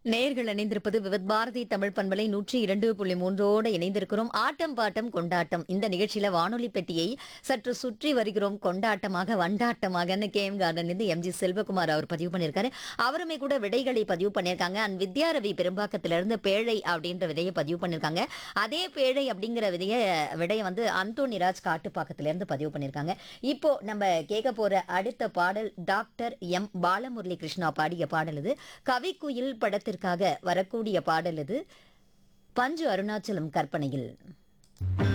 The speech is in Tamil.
நேர்கள் இணைந்திருப்பது விவத் பாரதி தமிழ் பண்பலை நூற்றி இரண்டு புள்ளி மூன்றோடு இணைந்திருக்கிறோம் ஆட்டம் பாட்டம் கொண்டாட்டம் இந்த நிகழ்ச்சியில வானொலி பெட்டியை சற்று சுற்றி வருகிறோம் கொண்டாட்டமாக வண்டாட்டமாகன்னு K M garden M G Selvakumar அவர் பதிவு பண்ணியிருக்காரு அவருமே கூட விடைகளை பதிவு பண்ணியிருக்காங்க அண்ட் வித்யாரவி பெரும்பாக்கத்திலிருந்து பேழை அப்படின்ற விதையை பதிவு பண்ணியிருக்காங்க அதே பேழை அப்படிங்கிற விதைய விடையை வந்து அந்தோனிராஜ் காட்டுப்பாக்கத்திலிருந்து பதிவு பண்ணியிருக்காங்க இப்போ நம்ம கேட்க போற அடுத்த பாடல் டாக்டர் எம் பாலமுரளி கிருஷ்ணா பாடிய பாடல் இது கவிக்குயில் படத்திற்காக வரக்கூடிய பாடல் இது பஞ்சு அருணாச்சலம் கற்பனையில்